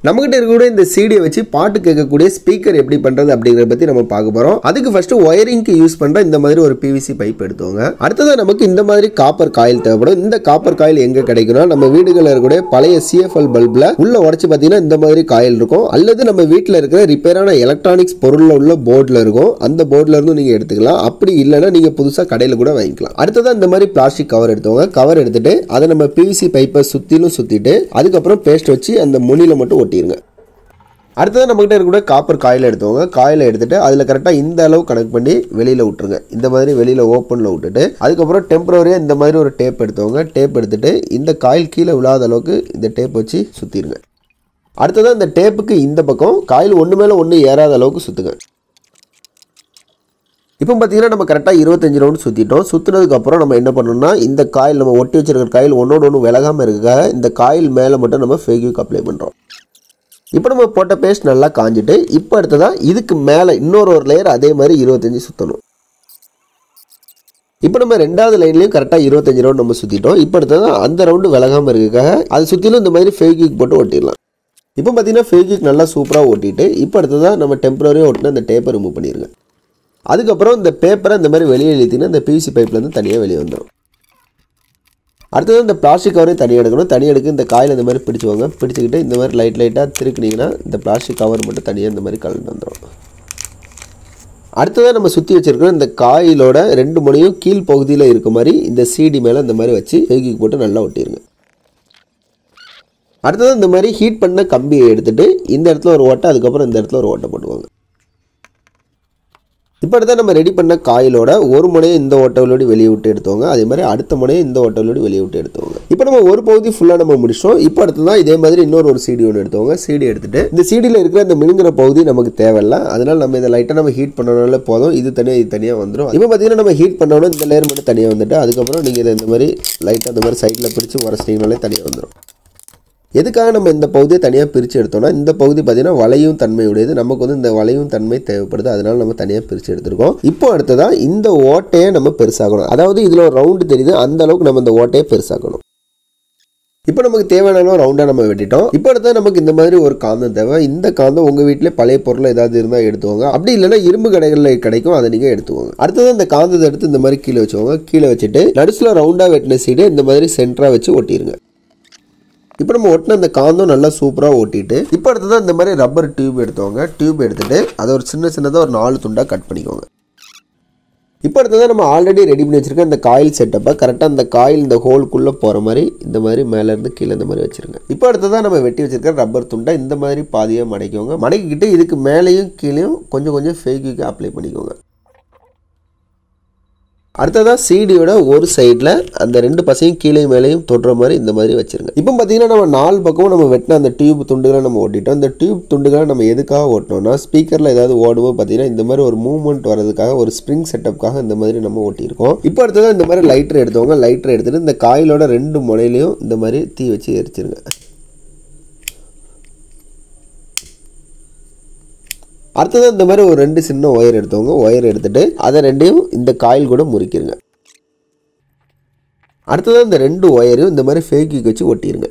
நம்மகிட்ட இருக்கக்கூடிய இந்த சீடியை வச்சு பாட்டு கேட்கக்கூடிய ஸ்பீக்கர் எப்படி பண்றது அப்படிங்கறத பத்தி நம்ம பார்க்க போறோம் அதுக்கு ஃபர்ஸ்ட் ஒயரிங்க்கு யூஸ் பண்ற இந்த மாதிரி ஒரு பிவிசி பைப் எடுத்துவோங்க அடுத்தது நமக்கு இந்த மாதிரி காப்பர் காயில் தேவைப்படும் இந்த காப்பர் காயில் எங்க கிடைக்கும்னா நம்ம வீடுகளில் இருக்கக்கூடிய பழைய சிஎஃப்எல் பல்ப்ல உள்ள உடச்சு பார்த்தீங்கன்னா இந்த மாதிரி காயில் இருக்கும் அல்லது நம்ம வீட்டில் இருக்கிற ரிப்பேரான எலக்ட்ரானிக்ஸ் பொருள்ல உள்ள போர்டில் இருக்கும் அந்த போர்டில் இருந்து நீங்க எடுத்துக்கலாம் அப்படி இல்லைன்னா நீங்க புதுசா கடையில் கூட வாங்கிக்கலாம் அடுத்ததான் இந்த மாதிரி பிளாஸ்டிக் கவர் எடுத்துவோங்க கவர் எடுத்துட்டு அதை நம்ம பிவிசி பைப்பை சுத்திலும் சுத்திட்டு அதுக்கப்புறம் பேஸ்ட் வச்சு அந்த முனியில மட்டும் ஒட்டிடுங்க அடுத்தது நம்மகிட்ட இருக்கக்கூடிய காப்பர் காயில் எடுத்துவோங்க காயில் எடுத்துட்டு அதில் கரெக்டாக இந்த அளவு கனெக்ட் பண்ணி வெளியில் விட்டுருங்க இந்த மாதிரி வெளியில் ஓப்பனில் விட்டுட்டு அதுக்கப்புறம் டெம்பரரியாக இந்த மாதிரி ஒரு டேப் எடுத்துவோங்க டேப் எடுத்துட்டு இந்த காயில் கீழே விழாத அளவுக்கு இந்த டேப் வச்சு சுற்றிடுங்க அடுத்தது இந்த டேப்புக்கு இந்த பக்கம் காயில் ஒன்று மேலே ஒன்று ஏறாத அளவுக்கு சுற்றுங்க இப்போ பார்த்தீங்கன்னா நம்ம கரெக்டாக இருபத்தஞ்சு ரவுண்ட் சுற்றிட்டோம் சுற்றுனதுக்கு அப்புறம் நம்ம என்ன பண்ணணும்னா இந்த காயில் நம்ம ஒட்டி வச்சிருக்கிற காயில் ஒன்றோட ஒன்று விலகாமல் இருக்க இந்த காயில் மேலே மட்டும் நம்ம ஃபேக்யூக் அப்ளை பண்ணுறோம் இப்போ நம்ம போட்ட பேஸ்ட் நல்லா காஞ்சிட்டு இப்போ அடுத்ததான் இதுக்கு மேலே இன்னொரு ஒரு லேயர் அதே மாதிரி இருபத்தஞ்சி சுற்றணும் இப்போ நம்ம ரெண்டாவது லைன்லையும் கரெக்டாக இருபத்தஞ்சு ரவுண்ட் நம்ம சுற்றிட்டோம் இப்போ அடுத்ததான் அந்த ரவுண்டு விலகாமல் இருக்காக அது சுற்றிலும் இந்த மாதிரி ஃபேக்யூக் போட்டு ஒட்டிடலாம் இப்போ பார்த்தீங்கன்னா ஃபேக்யூக் நல்லா சூப்பராக ஒட்டிட்டு இப்போ அடுத்ததான் நம்ம டெம்பரரியாக ஒட்டின அந்த டேப்பை ரிமூவ் பண்ணிடுங்க அதுக்கப்புறம் இந்த பேப்பரை இந்த மாதிரி வெளியே இழுத்தினா இந்த பிவிசி பைப்லேருந்து தனியாக வெளியே வந்துடும் அடுத்தது இந்த பிளாஸ்டிக் கவரையும் தனியாக எடுக்கணும் தனியாக எடுக்க இந்த காயில் இந்த மாதிரி பிடிச்சுவாங்க பிடிச்சிக்கிட்டு இந்த மாதிரி லைட் லைட்டாக திருக்குனீங்கன்னா இந்த பிளாஸ்டிக் கவர் மட்டும் தனியாக இந்த மாதிரி கலந்து வந்துடும் அடுத்ததாக நம்ம சுற்றி வச்சிருக்கிற இந்த காயிலோட ரெண்டு முனையும் கீழ் பகுதியில் இருக்க மாதிரி இந்த சீடி மேலே இந்த மாதிரி வச்சு ஃபேக்கிக் போட்டு நல்லா ஒட்டிடுங்க அடுத்தது இந்த மாதிரி ஹீட் பண்ண கம்பியை எடுத்துட்டு இந்த இடத்துல ஒரு ஓட்டை அதுக்கப்புறம் இந்த இடத்துல ஒரு ஓட்டை போட்டுவாங்க இப்போ அடுத்த நம்ம ரெடி பண்ண காயிலோட ஒரு முனையை இந்த ஓட்டவிலோடு வெளியே விட்டு எடுத்துவாங்க அதே மாதிரி அடுத்த முனையை இந்த ஓட்டவிலோடு வெளியே விட்டு எடுத்துவாங்க இப்போ நம்ம ஒரு பகுதி ஃபுல்லாக நம்ம முடிச்சோம் இப்போ அடுத்து தான் இதே மாதிரி இன்னொரு ஒரு சீடி ஒன்று எடுத்துவாங்க சீடி எடுத்துட்டு இந்த சீடியில் இருக்கிற இந்த மினுங்கிற பகுதி நமக்கு தேவையில்ல அதனால நம்ம இதை லைட்டாக நம்ம ஹீட் பண்ணனால போதும் இது தனியாக இது தனியாக வந்துடும் இப்போ பார்த்தீங்கன்னா நம்ம ஹீட் பண்ணோன்னா இந்த லேயர் மட்டும் தனியாக வந்துட்டு அதுக்கப்புறம் நீங்கள் இதை இந்த மாதிரி லைட்டாக இந்த மாதிரி சைடில் பிடிச்சி உரச்சிட்டிங்கனாலே தனியாக வந்துடும் எதுக்காக நம்ம இந்த பகுதியை தனியாக பிரித்து எடுத்தோம்னா இந்த பகுதி பார்த்தீங்கன்னா வளையும் தன்மையுடையது நமக்கு வந்து இந்த வளையும் தன்மை தேவைப்படுது அதனால நம்ம தனியாக பிரித்து எடுத்திருக்கோம் இப்போ அடுத்ததான் இந்த ஓட்டையை நம்ம பெருசாக்கணும் அதாவது இதில் ஒரு ரவுண்டு தெரியுது அந்த அளவுக்கு நம்ம இந்த ஓட்டையை பெருசாக்கணும் இப்போ நமக்கு தேவையான அளவு ரவுண்டாக நம்ம வெட்டிட்டோம் இப்போ அடுத்தது நமக்கு இந்த மாதிரி ஒரு காந்தம் தேவை இந்த காந்தம் உங்கள் வீட்டிலே பழைய பொருள் ஏதாவது இருந்தால் எடுத்துவாங்க அப்படி இல்லைன்னா இரும்பு கடைகளில் கிடைக்கும் அதை நீங்கள் எடுத்துவாங்க அடுத்தது இந்த காந்தத்தை எடுத்து இந்த மாதிரி கீழே வச்சுக்கோங்க கீழே வச்சுட்டு நடுசில் ரவுண்டாக வெட்டின சீடு இந்த மாதிரி சென்டராக வச்சு ஒட்டிடுங்க இப்போ நம்ம ஒட்டின அந்த காந்தம் நல்லா சூப்பராக ஓட்டிட்டு இப்போ அடுத்ததான் இந்த மாதிரி ரப்பர் டியூப் எடுத்துவாங்க டியூப் எடுத்துட்டு அதை ஒரு சின்ன சின்னதாக ஒரு நாலு துண்டாக கட் பண்ணிக்கோங்க இப்போ அடுத்ததான் நம்ம ஆல்ரெடி ரெடி பண்ணி வச்சிருக்க இந்த காயில் செட்டப்பை கரெக்டாக அந்த காயில் இந்த ஹோல்குள்ளே போகிற மாதிரி இந்த மாதிரி மேலேருந்து கீழே இந்த மாதிரி வச்சிருங்க இப்போ அடுத்ததான் நம்ம வெட்டி வச்சிருக்க ரப்பர் துண்டை இந்த மாதிரி பாதியாக மடக்கிக்கோங்க மடக்கிக்கிட்டு இதுக்கு மேலேயும் கீழேயும் கொஞ்சம் கொஞ்சம் ஃபேக்யூக்கு அப்ளை பண்ணிக்கோங்க அடுத்ததாக சீடியோட ஒரு சைடில் அந்த ரெண்டு பசையும் கீழே மேலேயும் தொடுற மாதிரி இந்த மாதிரி வச்சிருங்க இப்போ பார்த்தீங்கன்னா நம்ம நாலு பக்கமும் நம்ம வெட்டின அந்த டியூப் துண்டுகளை நம்ம ஓட்டிட்டோம் இந்த டியூப் துண்டுகளை நம்ம எதுக்காக ஓட்டினோம்னா ஸ்பீக்கரில் ஏதாவது ஓடுவோம் பார்த்தீங்கன்னா இந்த மாதிரி ஒரு மூவ்மெண்ட் வரதுக்காக ஒரு ஸ்ப்ரிங் செட்டப்புக்காக இந்த மாதிரி நம்ம ஓட்டியிருக்கோம் இப்போ அடுத்ததாக இந்த மாதிரி லைட்டர் எடுத்தவங்க லைட்டர் எடுத்துட்டு இந்த காயிலோட ரெண்டு முனையிலையும் இந்த மாதிரி தீ வச்சு எரிச்சிருங்க அடுத்தது இந்த மாதிரி ஒரு ரெண்டு சின்ன ஒயர் எடுத்தவங்க ஒயர் எடுத்துட்டு அதை ரெண்டையும் இந்த காயில் கூட முறிக்கிருங்க அடுத்தது இந்த ரெண்டு ஒயரையும் இந்த மாதிரி ஃபேக்கிக் வச்சு ஒட்டிடுங்க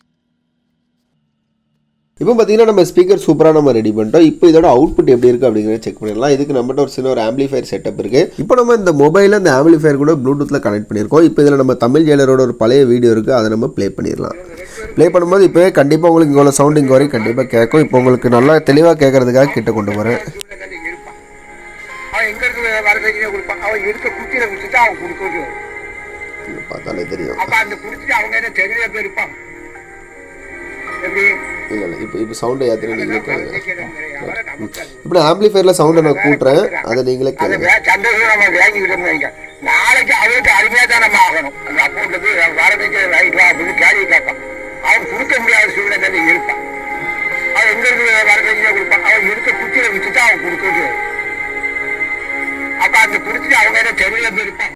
இப்போ பார்த்தீங்கன்னா நம்ம ஸ்பீக்கர் சூப்பராக நம்ம ரெடி பண்ணிட்டோம் இப்போ இதோட அவுட்புட் எப்படி இருக்குது அப்படிங்கிறத செக் பண்ணிடலாம் இதுக்கு நம்மகிட்ட ஒரு சின்ன ஒரு ஆம்பிளிஃபயர் செட்டப் இருக்குது இப்போ நம்ம இந்த மொபைலில் இந்த ஆம்பிளிஃபயர் கூட ப்ளூடூத்தில் கனெக்ட் பண்ணியிருக்கோம் இப்போ இதில் நம்ம தமிழ் ஜெயிலரோட ஒரு பழைய வீடியோ இருக்குது அதை நம்ம ப்ளே பண்ணிடலாம் ப்ளே பண்ணும்போது இப்போவே கண்டிப்பாக உங்களுக்கு இவ்வளோ சவுண்ட் இங்கே வரைக்கும் கண்டிப்பாக கேட்கும் இப்போ உங்களுக்கு நல்லா தெளிவாக கேட்கறதுக்காக கிட்ட கொண்டு வரேன் இருப்பான் அவன் எங்க இருந்து வர வைக்கிறே கொடுப்பான் அவன் இருக்க குச்சியில குடிச்சுட்டு அவன் கொடுக்கறது இது பார்த்தாலே தெரியும் அப்ப அந்த குடிச்சிட்டு அவங்க என்ன தெரியல போய் இருப்பான் எப்படி இல்லை இல்லை இப்போ இப்போ சவுண்டை ஏற்றுறேன் நீங்களே கேளுங்க அவரை நமக்கு இப்போ நான் ஆம்பிளிஃபயரில் சவுண்டை நான் கூட்டுறேன் அதை நீங்களே அதை கேளுங்க வே- சந்தோஷம் நம்ம வாங்கிக்கிட்டோம் வைங்க நாளைக்கு அவருக்கு அருமையா தான் நம்ம ஆகணும் அந்த அக்கௌண்ட்ல போய் வர வைக்கிற ரைட்வா அப்படின்னு கேள்வி கேட்பான் அவன் கொடுக்க முடியாத சூழ்நிலை இருப்பான் அவன் எங்க இருந்து வர வைக்கிறே கொடுப்பான் அவன் இருக்க குச்சியில வச்சுட்டு அவன் கொடுக்கறது அப்ப அந்த குடிச்சிட்டு அவங்க என்ன தெரியல போய் இருப்பான்